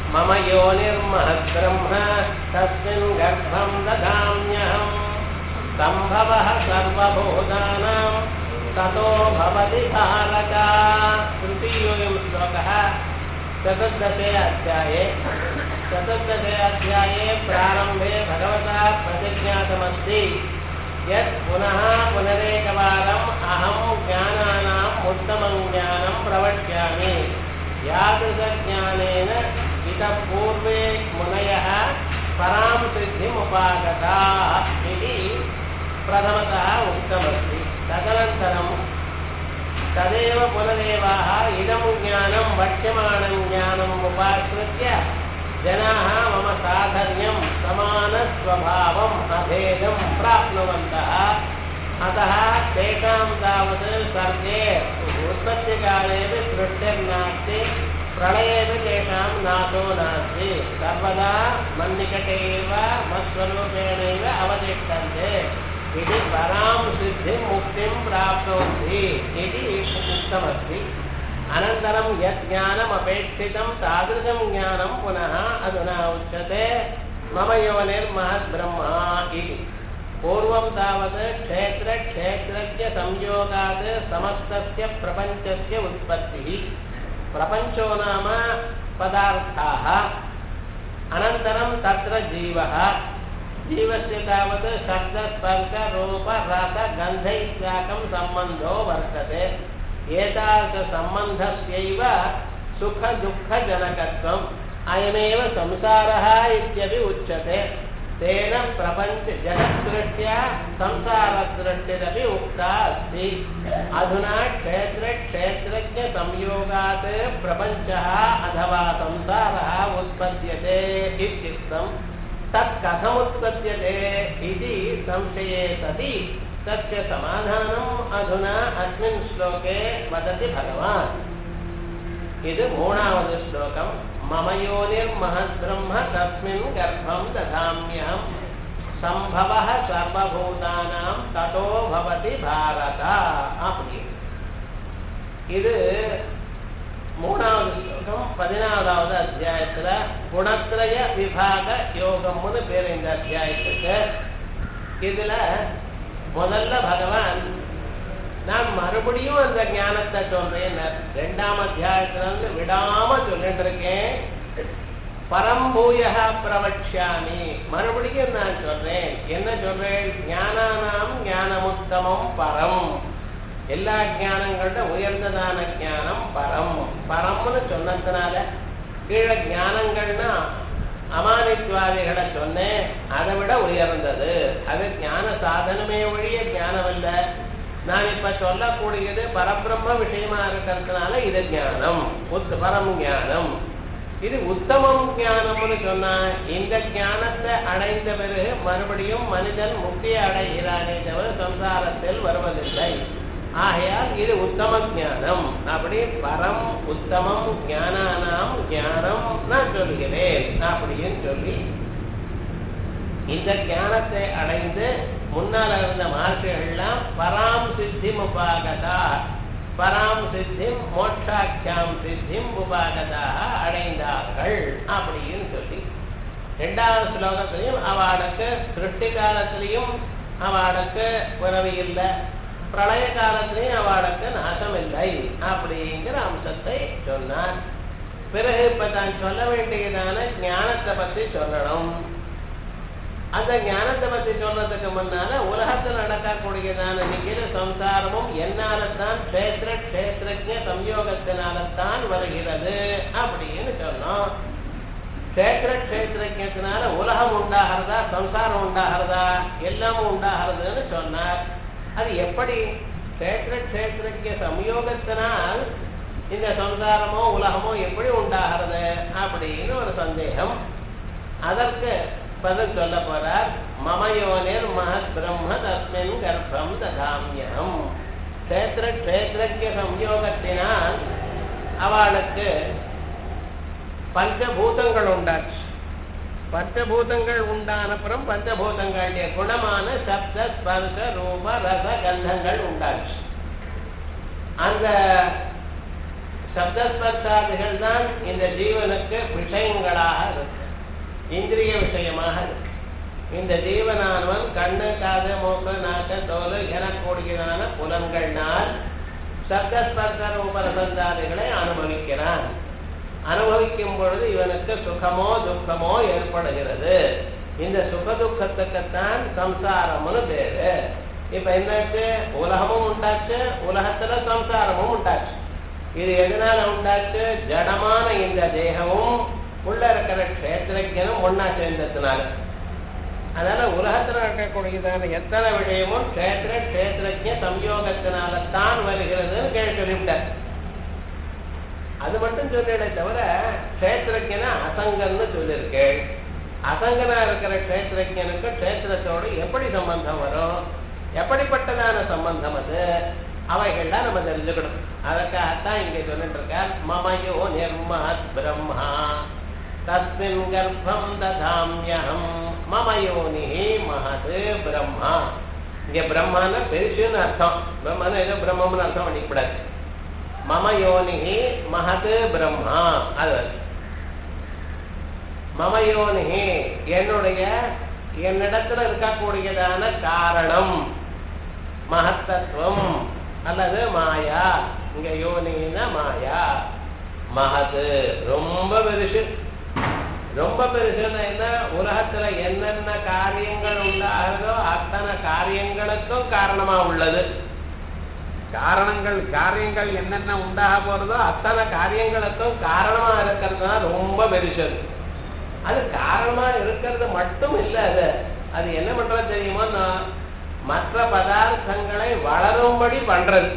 मम योनिर्महद्ब्रह्म तस्मिन् गर्भं ददाम्यहम् सम्भवः सर्वभूतानां ततो भवति भारत तृतीयोऽयं श्लोकः चतुर्दशे अध्याये चतुर्दशे अध्याये प्रारम्भे भगवता प्रतिज्ञातमस्ति यत् पुनः पुनरेकवारम् अहं ज्ञानानाम् उत्तमं ज्ञानं प्रवक्ष्यामि यादृशज्ञानेन इतः पूर्वे मुनयः परां सिद्धिमुपागताः इति प्रथमतः उक्तमस्ति तदनन्तरं तदेव पुनरेवाः इदं ज्ञानं वक्ष्यमाणं ज्ञानम् उपाश्रित्य जनाः मम साधर्म्यं समानस्वभावम् अभेदं प्राप्नुवन्तः अतः तेषां तावत् सर्गे उत्पत्तिकालेपि सृष्टिर्नास्ति प्रलयेपि तेषां नाशो नास्ति सर्वदा मन्निकटे एव मत्स्वरूपेणैव अवतिष्ठन्ते इति परां सिद्धिं मुक्तिं प्राप्नोति इति उक्तमस्ति अनन्तरं यत् ज्ञानमपेक्षितं तादृशं ज्ञानं पुनः अधुना उच्यते मम योनिर्महद्ब्रह्मा इति पूर्वं तावत् क्षेत्रक्षेत्रस्य संयोगात् समस्तस्य प्रपञ्चस्य उत्पत्तिः प्रपञ्चो नाम पदार्थाः अनन्तरं तत्र जीवः जीवस्य तावत् शब्दस्पर्शरूपरसगन्ध इत्याकं सम्बन्धो वर्तते एतादृशसम्बन्धस्यैव सुखदुःखजनकत्वम् अयमेव संसारः इत्यपि उच्यते तेन प्रपञ्च जगत्सृष्ट्या संसारसृष्टिरपि उक्ता अस्ति अधुना क्षेत्रक्षेत्रज्ञसंयोगात् प्रपञ्चः अथवा संसारः उत्पद्यते इत्युक्तम् तत् कथमुत्पद्यते इति संशये सति तस्य समाधानम् अधुना अस्मिन् श्लोके वदति भगवान् इति मूणावद् श्लोकम् मम योनिर्महद्ब्रह्म तस्मिन् गर्भं दधाम्यहं सम्भवः सर्वभूतानां ततो भवति भारत அப்படி இது மூணாவது ஸ்லோகம் பதினாலாவது அத்தியாயத்துல குணத்திரய விபாக யோகம்னு பேர் இந்த அத்தியாயத்துக்கு இதுல முதல்ல பகவான் நான் மறுபடியும் அந்த ஞானத்தை சொல்றேன் ரெண்டாம் அத்தியாயத்துல இருந்து விடாம சொல்லிட்டு இருக்கேன் பரம்பூய பிரவக்ஷாமி மறுபடியும் நான் சொல்றேன் என்ன சொல்றேன் ஞானானாம் ஞானமுத்தமம் பரம் எல்லா ஞானங்களோட உயர்ந்ததான ஞானம் பரம் பரம்னு சொன்னதுனால கீழே ஞானங்கள்னா அமானித்வாதிகளை சொன்னேன் அதை விட உயர்ந்தது அது ஞான சாதனமே ஒழிய ஞானம் இல்லை நான் இப்ப சொல்லக்கூடியது பரபிரம்ம விஷயமா இருக்கிறதுனால இது ஞானம் உத் பரம் ஞானம் இது உத்தமம் ஞானம்னு சொன்னா இந்த ஞானத்தை அடைந்த பிறகு மறுபடியும் மனிதன் முக்தியை அடைகிறானே தவிர சம்சாரத்தில் வருவதில்லை ஆகையால் இது உத்தம ஞானம் அப்படி பரம் உத்தமம் ஞானானாம் ஞானம் நான் சொல்கிறேன் அப்படின்னு சொல்லி இந்த ஞானத்தை அடைந்து முன்னால் இருந்த மகர்ஷிகள்லாம் பராம் சித்திம் உபாகதா பராம் சித்திம் மோட்சாக்கியாம் சித்திம் உபாகதாக அடைந்தார்கள் அப்படின்னு சொல்லி ரெண்டாவது ஸ்லோகத்திலையும் அவளுக்கு சிருஷ்டி காலத்திலையும் அவளுக்கு உறவு இல்லை பிரளய காலத்திலையும் அவளுக்கு நாசம் இல்லை அப்படிங்கிற அம்சத்தை சொன்னார் பிறகு இப்ப தான் சொல்ல வேண்டியதான ஞானத்தை பத்தி சொல்லணும் அந்த ஞானத்தை பத்தி சொல்றதுக்கு முன்னால உலகத்தில் நடக்கக்கூடியதான நிகில சம்சாரமும் என்னால்தான் கஷேத்திர கஷேத்திரஜ சம்யோகத்தினால்தான் வருகிறது அப்படின்னு சொன்னோம் கஷேத்திர கஷேத்திரஜத்தினால உலகம் உண்டாகிறதா சம்சாரம் உண்டாகிறதா எல்லாமும் உண்டாகிறதுன்னு சொன்னார் அது எப்படி கஷேத்திர கஷேத்திரஜ சம்யோகத்தினால் இந்த சம்சாரமோ உலகமோ எப்படி உண்டாகிறது அப்படின்னு ஒரு சந்தேகம் அதற்கு பதில் சொல்ல போறார் மமயோனிர் மகத் பிரம்ம தஸ்மின் கர்ப்பம் ததாமியம் கஷேத்திர கஷேத்திரஜ சம்யோகத்தினால் அவளுக்கு பஞ்சபூதங்கள் உண்டாச்சு பஞ்சபூதங்கள் உண்டானப்புறம் பஞ்சபூதங்களுடைய குணமான சப்த ஸ்பர்ச ரூப ரச கந்தங்கள் உண்டாச்சு அந்த சப்தஸ்பர்சாதிகள் தான் இந்த ஜீவனுக்கு விஷயங்களா இந்திரிய விஷயமாக இருக்கு இந்த ஜீவனானவன் கண்ணு காது மூக்கு நாக்கு தோல் எனக்கூடியதான புலன்கள்னால் சப்தஸ்பர்ச ரூபரசந்தாதிகளை அனுபவிக்கிறான் அனுபவிக்கும் பொழுது இவனுக்கு சுகமோ துக்கமோ ஏற்படுகிறது இந்த சுக துக்கத்துக்குத்தான் சம்சாரம்னு பேரு இப்ப என்னாச்சு உலகமும் உண்டாச்சு உலகத்துல சம்சாரமும் உண்டாச்சு இது எதனால உண்டாச்சு ஜடமான இந்த தேகமும் உள்ள இருக்கிற கஷேத்திரஜனும் ஒன்னா சேர்ந்ததுனால அதனால உலகத்துல இருக்கக்கூடியதான எத்தனை விஷயமும் கஷேத்திர கஷேத்திரஜ சம்யோகத்தினால தான் வருகிறதுன்னு கேள்வி சொல்லிவிட்டார் அது மட்டும் சொல்லிட தவிர கஷேத்திரஜன அசங்கன்னு சொல்லியிருக்கேன் அசங்கனா இருக்கிற கஷேத்திரஜனுக்கு கஷேத்திரத்தோடு எப்படி சம்பந்தம் வரும் எப்படிப்பட்டதான சம்பந்தம் அது அவைகள்லாம் நம்ம தெரிஞ்சுக்கணும் அதற்காகத்தான் இங்க சொல்லிட்டு இருக்கார் மமயோ நிர்மஹத் பிரம்மா தஸ்மின் கர்ப்பம் ததாமியம் மமயோனி மகத் பிரம்மா இங்க பிரம்மான பெருசுன்னு அர்த்தம் பிரம்மன்னு ஏதோ பிரம்மம்னு அர்த்தம் பண்ணிக்கூடாது மம யோனி மகத் பிரம்மா அது மம யோனி என்னுடைய என்னிடத்துல இருக்கக்கூடியதான காரணம் மகத்தத்துவம் அல்லது மாயா இங்க யோனின்னா மாயா மகது ரொம்ப பெருசு ரொம்ப பெருசுன்னா என்ன உலகத்துல என்னென்ன காரியங்கள் உண்டாகிறதோ அத்தனை காரியங்களுக்கும் காரணமா உள்ளது காரணங்கள் காரியங்கள் என்னென்ன உண்டாக போறதோ அத்தனை காரியங்களுக்கும் காரணமா இருக்கிறது தான் ரொம்ப பெருசு அது. அது காரணமா இருக்கிறது மட்டும் இல்லை அது அது என்ன பண்றது தெரியுமா நான் மற்ற பதார்த்தங்களை வளரும்படி பண்றது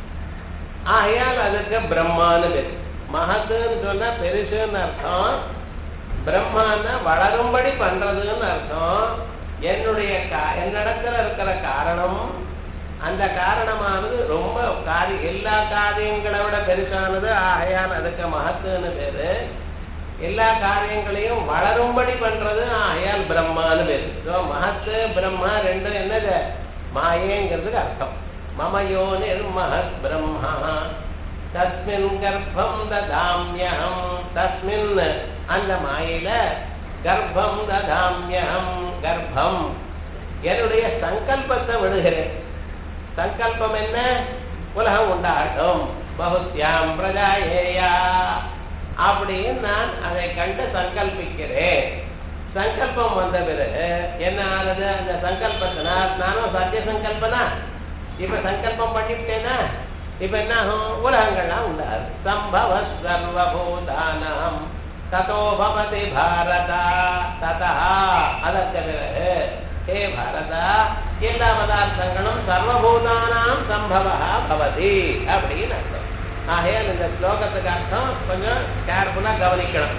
ஆகையால் அதுக்கு பிரம்மான்னு பேர் மகத்துன்னு சொன்னா பெருசுன்னு அர்த்தம் பிரம்மான்னா வளரும்படி பண்றதுன்னு அர்த்தம் என்னுடைய கா- என்னிடத்துல இருக்கிற காரணம் அந்த காரணமானது ரொம்ப காரி எல்லா காரியங்களை விட பெருசானது ஆகையால் அதுக்கு மகத்துன்னு பேரு எல்லா காரியங்களையும் வளரும்படி பண்றது ஆகையால் பிரம்மான்னு பேரு So, மகத்து பிரம்மா ரெண்டும் என்னது மாயேங்கிறதுக்கு அர்த்தம் மமயோனிர் மகத் பிரம்மா தஸ்மின் கர்ப்பம் ததாமியம் தஸ்மின் அந்த மாயில கர்ப்பம் ததாமியம் கர்ப்பம் என்னுடைய சங்கல்பத்தை விடுகிறேன் சங்கல்பம் என்ன உலகம் உண்டாகட்டும் பகுத்யாம் பிரஜாயேயா அப்படின்னு நான் அதை கண்டு சங்கல்பிக்கிறேன் சங்கல்பம் வந்த பிறகு என்ன ஆனது அந்த சங்கல்பத்தினால் நானும் சத்திய சங்கல்பனா இப்ப சங்கல்பம் பண்ணிவிட்டேனா இப்ப என்ன ஆகும் உலகங்கள்லாம் உண்டாது சம்பவ சர்வபூதானம் ததோ பவதி பாரதா ததா அதற்கு பிறகு ஹே பாரதா எல்லா பதார்த்தங்களும் சர்வபூதானாம் சம்பவா பவதி அப்படின்னு அர்த்தம் ஆகையால் இந்த ஸ்லோகத்துக்கு அர்த்தம் கொஞ்சம் கேர்ஃபுல்லா கவனிக்கணும்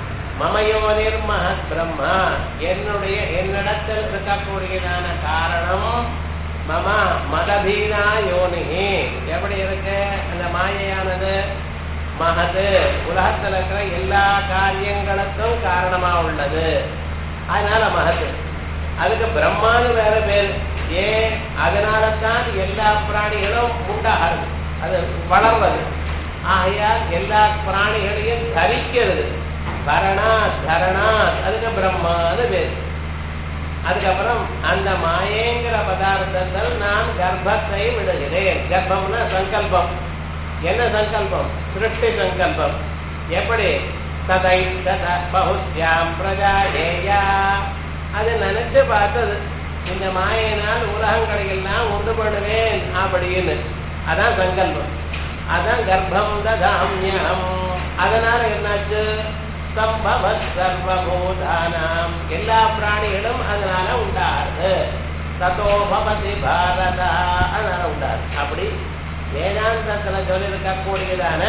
மமயோனிர் மகத் பிரம்மா என்னுடைய என்னிடத்தில் இருக்கக்கூடியதான காரணம் மம மதபீனா யோனிகி எப்படி இருக்கு அந்த மாயையானது மகது உலகத்தில் இருக்கிற எல்லா காரியங்களுக்கும் காரணமா உள்ளது அதனால மகது அதுக்கு பிரம்மான்னு வேற பேர் ஏன் அதனால தான் எல்லா பிராணிகளும் உண்டாகிறது அது வளர்வது ஆகையால் எல்லா பிராணிகளையும் தரிக்கிறது பரணா தரணா அதுக்கு பிரம்மான்னு பேர் அதுக்கப்புறம் அந்த மாயேங்கிற பதார்த்தத்தில் நான் கர்ப்பத்தை விடுகிறேன் கர்ப்பம்னா சங்கல்பம் என்ன சங்கல்பம் சிருஷ்டி சங்கல்பம் எப்படி ததை தத பகுத்யாம் பிரஜா ஏயா அது நினைச்சு பார்த்தது இந்த மாயினால் உலகங்களை எல்லாம் உண்டு பண்ணுவேன் அப்படின்னு அதான் சங்கல்பம் அதான் கர்ப்பம் ததாமியம் அதனால என்னாச்சு சம்பவ சர்வபூதானாம் எல்லா பிராணிகளும் அதனால உண்டாது ததோ பவதி பாரதா அதனால உண்டாது அப்படி வேதாந்தத்துல சொல்லியிருக்கக்கூடியதான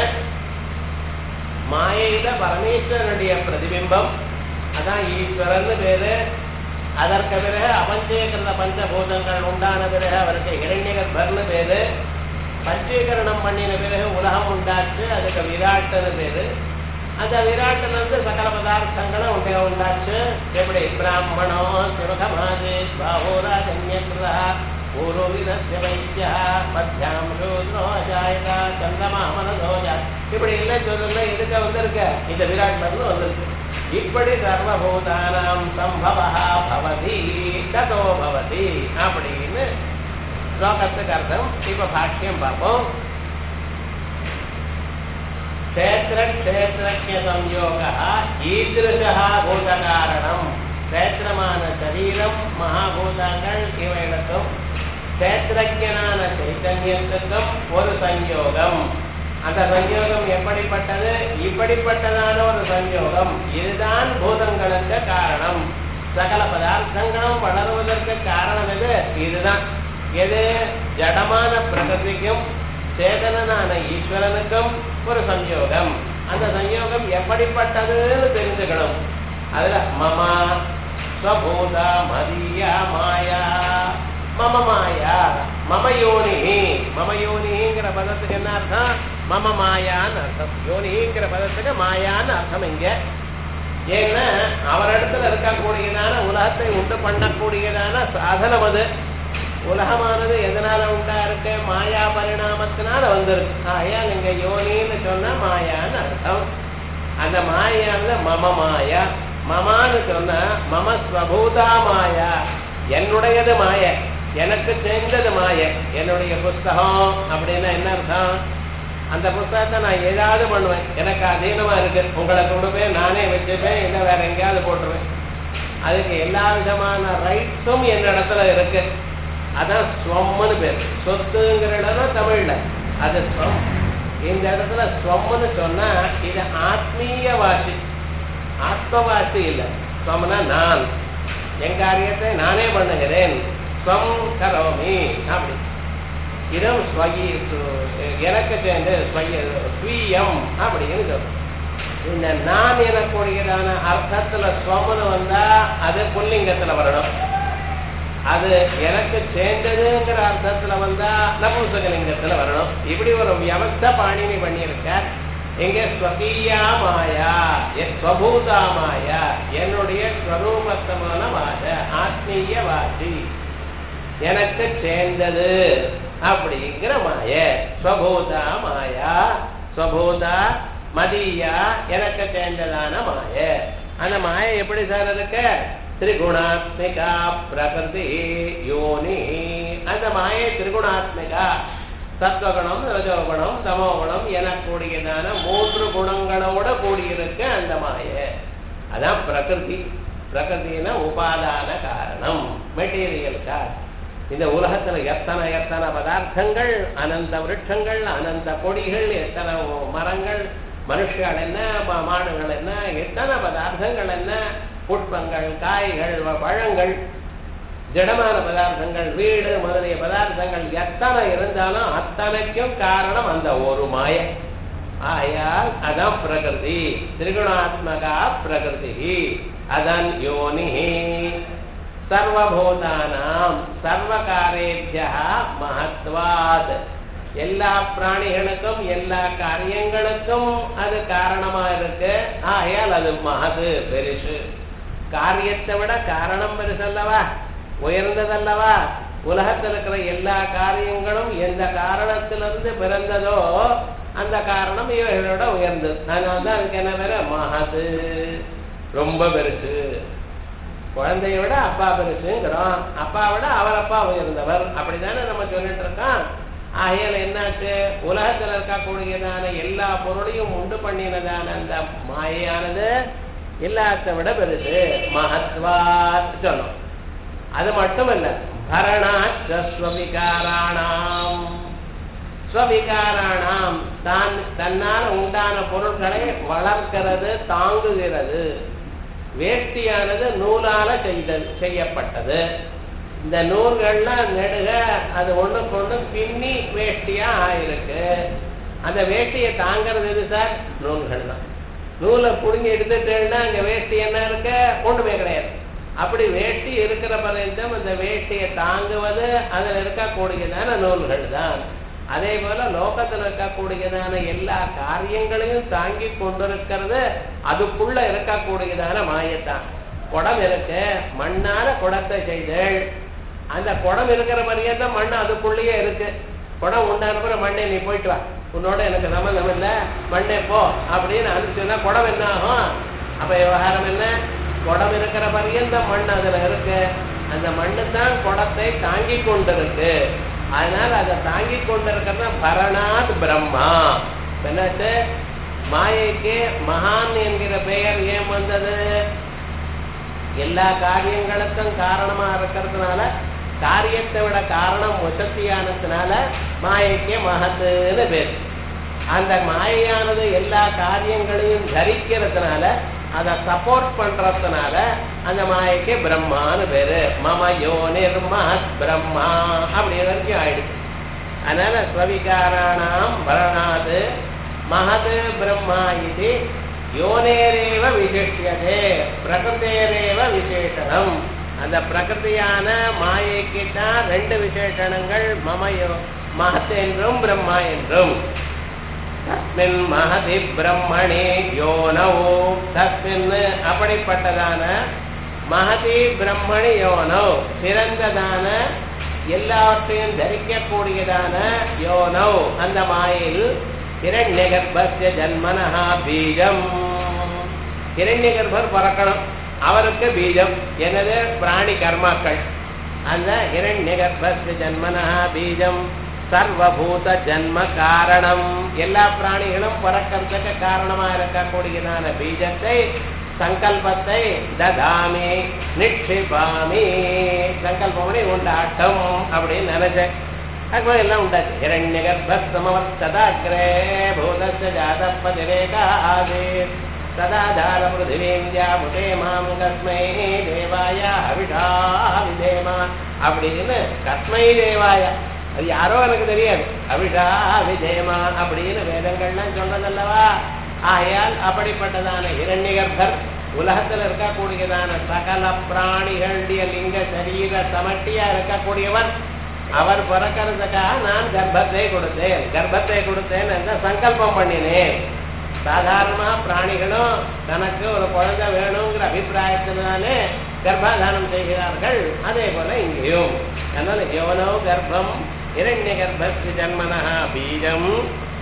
மாயையில பரமேஸ்வரனுடைய பிரதிபிம்பம் அதான் ஈஸ்வரன் பேரு அதற்கு பிறகு அபஞ்சீகிருத பஞ்சபூதங்கள் உண்டான பிறகு அவருக்கு இரண்யகர்பர்னு பேரு பஞ்சீகரணம் பண்ணின பிறகு உலகம் உண்டாச்சு அதுக்கு விராட்டுன்னு பேரு அந்த விராட்டுல இருந்து சகல பதார்த்தங்களும் உண்டே உண்டாச்சு எப்படி பிராமணோ சிவகமாது பாவோராஜன்யகிருதா பூர்வவிதஸ்ய வைத்தியா மத்தியாம் சூத்ரோ ஜாயதா சந்திரமா மனதோஜா இப்படி எல்லாம் சொல்லல எதுக்க வந்திருக்க இந்த விராட்ல இருந்து வந்திருக்கு இப்படி சர்வபூதானாம் சம்பவா பவதி ததோ பவதி அப்படின்னு ஸ்லோகத்துக்கு அர்த்தம் இப்ப பாஷ்யம் பார்ப்போம் क्षेत्र क्षेत्रज्ञ संयोग ईदृश भूतकारणम क्षेत्रमान शरीரம் மகாபூதங்கள் இவைகளுக்கும் क्षेत्रज्ञனான சைத்தன்யத்துக்கும் ஒரு சஞ்சோகம் அந்த சஞ்சோகம் எப்படிப்பட்டது இப்படிப்பட்டதான ஒரு சஞ்சோகம் இதுதான் பூதங்களுக்கு காரணம் சகல பதார்த்தங்களும் வளருவதற்கு காரணம் எது இதுதான் எது ஜடமான பிரகிருதிக்கும் சேதனனான ஈஸ்வரனுக்கும் ஒரு சஞ்சோகம் அந்த சஞ்சோகம் எப்படிப்பட்டதுன்னு தெரிஞ்சுக்கணும் அதுல மமா ஸ்வபூதா மதியா மாயா மம மாயா மம யோனி மம யோனிங்கிற பதத்துக்கு என்ன அர்த்தம் மம மாயான்னு அர்த்தம் யோனிங்கிற பதத்துக்கு மாயான்னு அர்த்தம் இங்க ஏன்னா அவரிடத்துல இருக்கக்கூடியதான உலகத்தை உண்டு பண்ணக்கூடியதான சாதனம் அது உலகமானது எதனால உண்டா இருக்கு மாயா பரிணாமத்தினால வந்திருக்கு ஆயா நீங்க யோனின்னு சொன்னா மாயான்னு அர்த்தம் அந்த மாயான்னு மம மாயா மமான்னு சொன்னா மம ஸ்வபூதா மாயா என்னுடையது மாய எனக்கு சேர்ந்தது மாய என்னுடைய புஸ்தகம் அப்படின்னா என்ன அர்த்தம் அந்த புஸ்தகத்தை நான் ஏதாவது பண்ணுவேன் எனக்கு அதீனமா இருக்கு உங்களை கொண்டு போய் நானே வச்சுப்பேன் இல்லை வேற எங்கேயாவது போட்டுருவேன் அதுக்கு எல்லா விதமான ரைட்ஸும் என்னிடத்துல இருக்கு அதான் ஸ்வம்னு பேர் சொத்துங்கிற இடம் தமிழ்ல அது ஸ்வம் இந்த இடத்துல ஸ்வம்னு சொன்னா இது ஆத்மீய வாசி ஆத்மவாசி இல்லை ஸ்வம்னா நான் என் காரியத்தை நானே பண்ணுகிறேன் ஸ்வம் கரோமி அப்படி இதம் ஸ்வகி எனக்கு சேர்ந்து ஸ்வய ஸ்வீயம் அப்படின்னு சொல்றோம் இந்த நான் எனக்கூடியதான அர்த்தத்துல ஸ்வம்னு வந்தா அது புல்லிங்கத்துல வரணும் அது எனக்கு சேர்ந்ததுங்கிற அர்த்தத்துல வந்தா நபுசகலிங்கத்துல வரணும் இப்படி ஒரு வியவஸ்த பாணினி பண்ணியிருக்கார் எங்க ஸ்வகீயா மாயா ஸ்வபூதா மாயா என்னுடைய ஸ்வரூபத்தமான வாத ஆத்மீய வாசி எனக்கு சேர்ந்தது அப்படிங்கிற மாய ஸ்வபூதா மாயா ஸ்வபூதா மதியா எனக்கு சேர்ந்ததான மாய அந்த மாய எப்படி சார் இருக்கு திரிகுணாத்மிகா பிரகிருதி யோனி அந்த மாயை திரிகுணாத்மிகா சத்வகுணம் ரஜோகுணம் தமோகுணம் எனக்கூடியதான மூன்று குணங்களோட கூடியிருக்க அந்த மாய அதான் பிரகிருதி பிரகிருதினா உபாதான காரணம் மெட்டீரியல் கார் இந்த உலகத்துல எத்தனை எத்தனை பதார்த்தங்கள் அனந்த விருட்சங்கள் அனந்த கொடிகள் எத்தனை மரங்கள் மனுஷர்கள் என்ன மா- மாடுகள் என்ன எத்தனை பதார்த்தங்கள் என்ன புஷ்பங்கள் காய்கள் வ- பழங்கள் ஜடமான பதார்த்தங்கள் வீடு முதலிய பதார்த்தங்கள் எத்தனை இருந்தாலும் அத்தனைக்கும் காரணம் அந்த ஒரு மாய ஆயால் அதான் பிரகிருதி திரிகுணாத்மகா பிரகிருதி அதான் யோனி சர்வபூதானாம் சர்வகாரேபியா மகத்வாத் எல்லா பிராணிகளுக்கும் எல்லா காரியங்களுக்கும் அது காரணமா இருக்கு ஆகையால் அது மகது பெருசு காரியத்தை விட காரணம் பெருசல்லவா உயர்ந்ததல்லவா உலகத்தில் இருக்கிற எல்லா காரியங்களும் எந்த காரணத்திலிருந்து பிறந்ததோ அந்த காரணம் இவைகளோட உயர்ந்தது அதனால தான் அதுக்கு என்ன பேரு மகது ரொம்ப பெருசு குழந்தைய விட அப்பா பெருசுங்கிறோம் அப்பா விட அவர் அப்பா உயர்ந்தவர் அப்படிதானே நம்ம சொல்லிட்டு இருக்கோம் ஆகையால என்னாச்சு உலகத்துல இருக்கக்கூடியதான எல்லா பொருளையும் உண்டு பண்ணினதான அந்த மாயையானது எல்லாத்த விட பெருசு மகத்வாத் சொன்னோம் அது மட்டும் இல்ல பரணாஸ்வவிகாராணாம் ஸ்வவிகாராணாம் தான் தன்னால் உண்டான பொருட்களை வளர்க்கிறது தாங்குகிறது வேஷ்டியானது நூலால செய்தல் செய்யப்பட்டது இந்த நூல்கள்லாம் நெடுக அது ஒண்ணுக்கு ஒண்ணு பின்னி வேஷ்டியா ஆயிருக்கு அந்த வேஷ்டியை தாங்கிறது எது சார் நூல்கள் தான் நூலை புடுங்கி எடுத்துட்டேன்னா அங்க வேஷ்டி என்ன இருக்க ஒண்ணுமே கிடையாது அப்படி வேஷ்டி இருக்கிற பர்யந்தம் அந்த வேஷ்டியை தாங்குவது அதில் இருக்கக்கூடியதான நூல்கள் தான் அதே போல லோகத்தில் இருக்கக்கூடியதான எல்லா காரியங்களையும் தாங்கி கொண்டிருக்கிறது அதுக்குள்ள இருக்கக்கூடியதான மாயத்தான் குடம் இருக்கு மண்ணால குடத்தை செய்தேள் அந்த குடம் இருக்கிற பரியந்தம் மண் அதுக்குள்ளேயே இருக்கு குடம் உண்டான மண்ணை நீ போயிட்டு வா உன்னோட எனக்கு சம்மந்தம் இல்லை மண்ணே போ அப்படின்னு அனுப்பிச்சுன்னா குடம் என்ன ஆகும் அப்ப விவகாரம் என்ன குடம் இருக்கிற பரியந்தம் மண் அதுல இருக்கு அந்த மண்ணு தான் குடத்தை தாங்கி கொண்டிருக்கு அதனால அதை தாங்கி கொண்டிருக்கிறது பரணாத் பிரம்மா என்னாச்சு மாயைக்கு மகான் என்கிற பெயர் ஏன் வந்தது எல்லா காரியங்களுக்கும் காரணமா இருக்கிறதுனால காரியத்தை விட காரணம் வசத்தியானதுனால மாயைக்கு மகத்துன்னு பேர் அந்த மாயையானது எல்லா காரியங்களையும் தரிக்கிறதுனால அதை சப்போர்ட் பண்றதுனால அந்த மாயைக்கு பிரம்மான்னு பேரு மம யோனிர் மகத் பிரம்மா அப்படி வரைக்கும் ஆயிடுச்சு அதனால ஸ்வவிகாராணாம் பரணாது மகது பிரம்மா இது யோனேரேவ விசிஷ்யதே பிரகிருதேரேவ விசேஷனம் அந்த பிரகிருதியான மாயைக்கு தான் ரெண்டு விசேஷணங்கள் மமயோ மகத் என்றும் பிரம்மா என்றும் தஸ்மின் மகதி பிரம்மணி யோனோ தஸ்மின் அப்படிப்பட்டதான மகதி பிரம்மணி யோனோ சிறந்ததான எல்லாவற்றையும் தரிக்கக்கூடியதான யோனோ அந்த மாயில் இரண்ய கர்ப்பஸ்ய ஜன்மனஹா பீஜம் இரண்ய கர்ப்பர் பிறக்கணும் அவருக்கு பீஜம் எனது பிராணி கர்மாக்கள் அந்த இரண்ய கர்ப்பஸ்ய ஜன்மனஹா பீஜம் சர்வபூத ஜன்ம காரணம் எல்லா பிராணிகளும் பிறக்கிறதுக்கு காரணமா இருக்கக்கூடியதான பீஜத்தை சங்கல்பத்தை ததாமி நிக்ஷிபாமி சங்கல்பமணி உண்டாட்டம் அப்படின்னு நினைச்சேன் அதுக்கு எல்லாம் உண்டாச்சு இரண்ய கர்ப்பமவர்த்ததாகிரே பூதஸ்ய ஜாதப்பதிரேகா ஆதீர் சதாதார பிருத்திவீந்தியா முதே மாம் கஸ்மை தேவாய அவிடா விதேமா அப்படின்னு கஸ்மை தேவாய அது யாரோ எனக்கு தெரியாது அவிஷா விஜயமா அப்படின்னு வேதங்கள்லாம் சொன்னதல்லவா ஆகையால் அப்படிப்பட்டதான இரண்யகர்பர் உலகத்தில் இருக்கக்கூடியதான சகல பிராணிகளுடைய லிங்க சரீர சமட்டியா இருக்கக்கூடியவர் அவர் பிறக்கிறதுக்காக நான் கர்ப்பத்தை கொடுத்தேன் கர்ப்பத்தை கொடுத்தேன் என்ற சங்கல்பம் பண்ணினேன் சாதாரணமா பிராணிகளும் தனக்கு ஒரு குழந்தை வேணுங்கிற அபிப்பிராயத்தினாலே கர்ப்பாதானம் செய்கிறார்கள் அதே போல இங்கேயும் அதனால யோனோ கர்ப்பம் இரண்ய கர்ப்பஸ்ய ஜன்மனா பீஜம்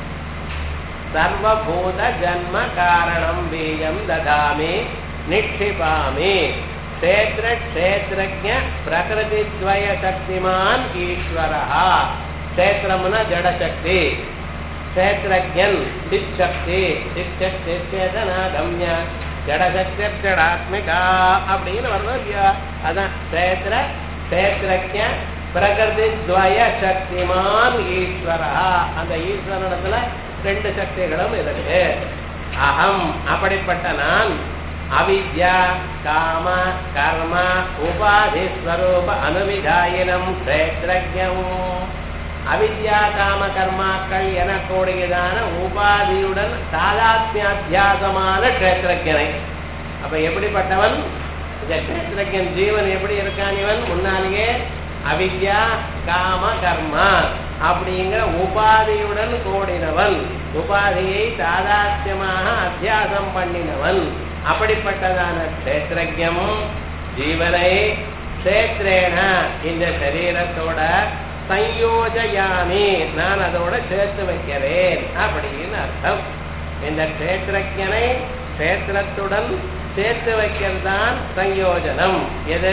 சர்வபூத ஜன்ம காரணம் பீஜம் ததாமி நிக்ஷிபாமி க்ஷேத்திர க்ஷேத்திரஜ பிரகிருதித்வய சக்திமான் ஈஸ்வரா க்ஷேத்திரம்னா ஜடசக்தி க்ஷேத்திரஜன் திக்சக்தி திக்சக்தி சேதனா கம்ய ஜடசக்தி ஜடாத்மிகா அப்படின்னு வரணும் இல்லையா அதான் க்ஷேத்திர க்ஷேத்திரஜ பிரகிருதி துவய சக்திமான் ஈஸ்வரா அந்த ஈஸ்வரனிடத்துல ரெண்டு சக்திகளும் இருக்கு அகம் அப்படிப்பட்ட நான் அவித்யா காம கர்ம உபாதி ஸ்வரூப அனுவிதாயினம் கஷேத்திரஜம் அவித்யா காம கர்மாக்கள் எனக்கூடியதான உபாதியுடன் தாதாத்மியாத்தியாசமான கஷேத்திரஜனை அப்ப எப்படிப்பட்டவன் இந்த கஷேத்திரஜன் ஜீவன் எப்படி இருக்கான் இவன் முன்னாலேயே அவித்யா காம கர்மா அப்படிங்கிற உபாதியுடன் கூடினவன் உபாதியை தாதாத்யமாக அத்தியாசம் பண்ணினவன் அப்படிப்பட்டதான கஷேத்திரஜம் ஜீவனை கஷேத்திரேன இந்த சரீரத்தோட சயோஜயாமி நான் அதோட சேர்த்து வைக்கிறேன் அப்படின்னு அர்த்தம் இந்த கஷேத்திரஜனை கஷேத்திரத்துடன் சேர்த்து வைக்கிறது தான் சயோஜனம் எது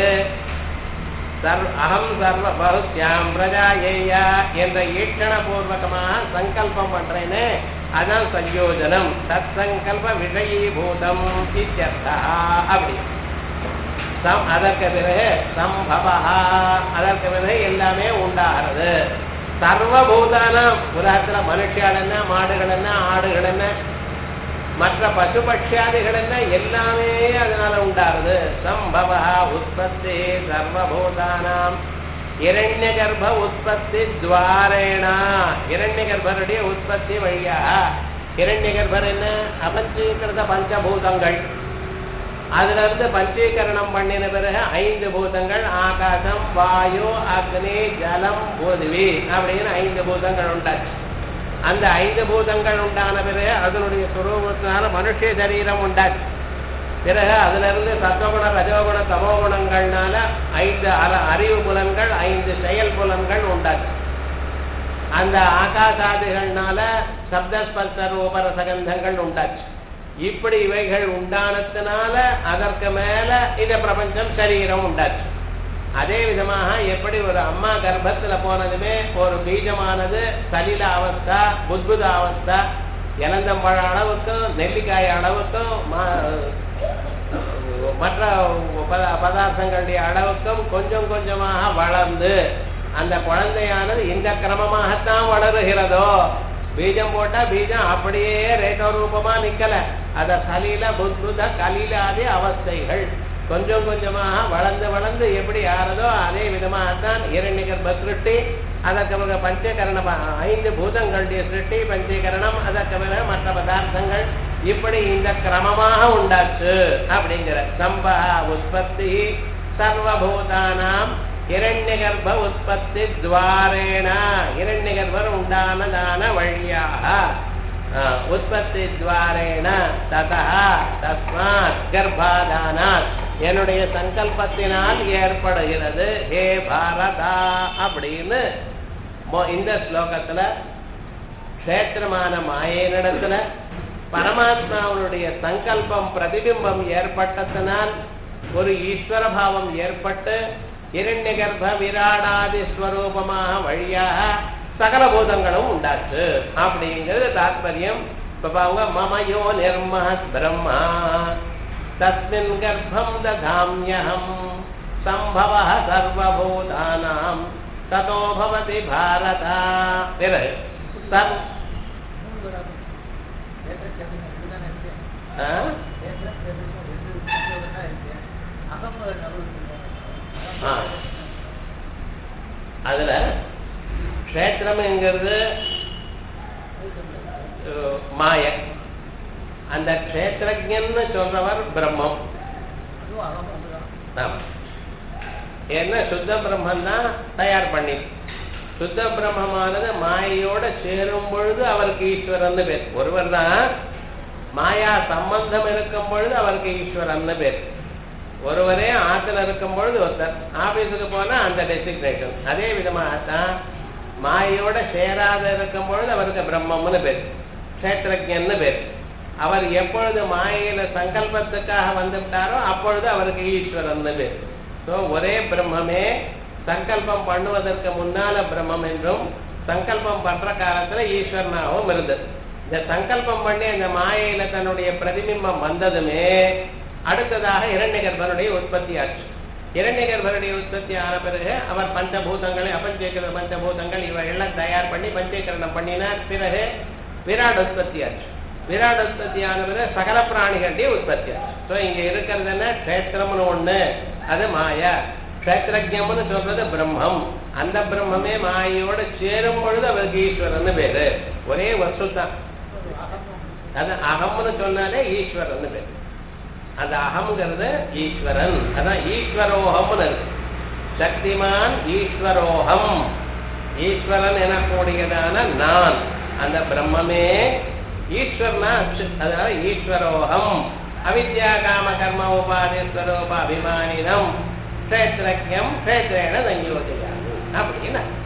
சர்வ அகம் சர்வ பகுத்யாம் பிரஜாயேயா என்ற ஈட்சணபூர்வகமாக சங்கல்பம் பண்றேன்னு அதான் சயோஜனம் தத் சங்கல்ப விஷயீபூதம் இத்தியர்த்தா அப்படி சம் அதற்கு பிறகு சம்பவா அதற்கு பிறகு எல்லாமே உண்டாகிறது சர்வபூதானம் உலகத்துல மனுஷியால் என்ன மாடுகள் என்ன ஆடுகள் என்ன மற்ற பசு பட்சியாதிகள் என்ன எல்லாமே அதனால உண்டாகுது சம்பவ உற்பத்தி சர்வபூதானாம் இரண்ய கர்ப்ப உற்பத்தி துவாரேனா இரண்ய கர்ப்பருடைய உற்பத்தி வழியா இரண்ய கர்ப்பர் என்ன அபஞ்சீகிருத பஞ்சபூதங்கள் அதுல இருந்து பஞ்சீகரணம் பண்ணின பிறகு ஐந்து பூதங்கள் ஆகாசம் வாயு அக்னி ஜலம் பூதுவி அப்படின்னு ஐந்து பூதங்கள் உண்டாச்சு அந்த ஐந்து பூதங்கள் உண்டான பிறகு அதனுடைய சுரூபத்தினால மனுஷ சரீரம் உண்டாச்சு பிறகு அதுல இருந்து சத்தகுண ரஜோகுண தமோகுணங்கள்னால ஐந்து அற- அறிவு புலன்கள் ஐந்து செயல் புலன்கள் உண்டாச்சு அந்த ஆகாசாதிகள்னால சப்தஸ்பர்ச ரூபரசகந்தங்கள் உண்டாச்சு இப்படி இவைகள் உண்டானதுனால அதற்கு மேல இந்த பிரபஞ்சம் சரீரம் உண்டாச்சு அதே விதமாக எப்படி ஒரு அம்மா கர்ப்பத்துல போனதுமே ஒரு பீஜமானது சலில அவஸ்தா புத்புத அவஸ்தா இளந்தம்பழ அளவுக்கும் நெல்லிக்காய் அளவுக்கும் மற்ற பத- பதார்த்தங்களுடைய அளவுக்கும் கொஞ்சம் கொஞ்சமாக வளர்ந்து அந்த குழந்தையானது இந்த கிரமமாகத்தான் வளருகிறதோ பீஜம் போட்டா பீஜம் அப்படியே ரேட்டோ ரூபமா நிக்கல அத சலீல புத்புத கலீலாதி அவஸ்தைகள் கொஞ்சம் கொஞ்சமாக வளர்ந்து வளர்ந்து எப்படி ஆறதோ அதே விதமாகத்தான் இரண்ய கர்ப்ப சிருஷ்டி அதற்கு பிறகு பஞ்சகரண ப- ஐந்து பூதங்களுடைய சிருஷ்டி பஞ்சகரணம் அதற்கு பிறகு மற்ற பதார்த்தங்கள் இப்படி இந்த கிரமமாக உண்டாச்சு அப்படிங்கிற சம்பா உற்பத்தி சர்வபூதானாம் இரண்ய கர்ப்ப உற்பத்தி துவாரேண இரண்ய கர்ப்பர் உண்டானதான வழியாக ஆஹ், உற்பத்தி துவாரேண ததா தஸ்மாத் கர்ப்பாதானாத் என்னுடைய சங்கல்பத்தினால் ஏற்படுகிறது ஹே பாரதா அப்படின்னு மொ- இந்த ஸ்லோகத்துல க்ஷேத்திரமான மாயனிடத்துல பரமாத்மாவுடைய சங்கல்பம் பிரதிபிம்பம் ஏற்பட்டதனால் ஒரு ஈஸ்வர பாவம் ஏற்பட்டு இரண்ய கர்ப்ப விராடாதி ஸ்வரூபமாக வழியாக சகல பூதங்களும் உண்டாச்சு அப்படிங்கிறது தாத்பரியம் இப்ப பாருங்க மமயோ நிர்மஹத் பிரம்மா தஸ்மின் கர்ப்பம் ததாம்யஹம் சம்பவ சர்வபூதானாம் ததோ பவதி பாரதா பிறகு சர் ஆ? ஆ. அதுல க்ஷேத்திரம்ங்கிறது அஹ், மாய அந்த க்ஷேத்திரஜன்னு சொல்றவர் பிரம்மம் ஆமா. ஏன்னா சுத்த பிரம்மன் தான் தயார் பண்ணி சுத்த பிரம்மமானது மாயையோட சேரும் பொழுது அவருக்கு ஈஸ்வரன் பேர் ஒருவர் தான் மாயா சம்பந்தம் இருக்கும் பொழுது அவருக்கு ஈஸ்வரன் பேர் ஒருவரே ஆத்துல இருக்கும் பொழுது ஒருத்தர் ஆபீஸுக்கு போனா அந்த டெசிக்னேஷன் அதே விதமாகத்தான் மாயையோட சேராத இருக்கும் பொழுது அவருக்கு பிரம்மம்னு பேர் கஷேத்திரஜன்னு பேர் அவர் எப்பொழுது மாயையில சங்கல்பத்துக்காக வந்துவிட்டாரோ அப்பொழுது அவருக்கு ஈஸ்வரன் பேர் ஸோ ஒரே பிரம்மமே சங்கல்பம் பண்ணுவதற்கு முன்னால பிரம்மம் என்றும் சங்கல்பம் பண்ற காலத்துல ஈஸ்வரனாகவும் இருந்தது இந்த சங்கல்பம் பண்ணி அந்த மாயையில தன்னுடைய பிரதிபிம்பம் வந்ததுமே அடுத்ததாக இரண்யகர்பனுடைய உற்பத்தி ஆச்சு இரண்யகர்பனுடைய உற்பத்தி ஆன பிறகு அவர் பஞ்சபூதங்களை அபஞ்சேகர பஞ்சபூதங்கள் இவையெல்லாம் தயார் பண்ணி பஞ்சீகரணம் பண்ணினார் பிறகு விராட் உற்பத்தி ஆச்சு விராட் உற்பத்தி ஆன பிறகு சகல பிராணிகளுடைய உற்பத்தி ஆச்சு ஸோ இங்க இருக்கிறது என்ன க்ஷேத்திரம்னு ஒண்ணு அது மாயா க்ஷேத்திரஜம்னு சொல்றது பிரம்மம் அந்த பிரம்மமே மாயோட சேரும் பொழுது அவருக்கு ஈஸ்வரன் பேரு ஒரே வஸ்து தான் அது அகம்னு சொன்னாலே ஈஸ்வரன் பேரு அந்த அகம்ங்கிறது ஈஸ்வரன் அதான் ஈஸ்வரோகம்னு இருக்கு சக்திமான் ஈஸ்வரோகம் ஈஸ்வரன் எனக்கூடியதான நான் அந்த பிரம்மமே ஈஸ்வரனா அச்சு. அதனால ஈஸ்வரோகம் அவித்யா காம கர்ம உபாதி ஸ்வரூப அபிமானினம் க்ஷேத்திரஜம் க்ஷேத்திரேன சங்கோதியாமி அப்படின்னு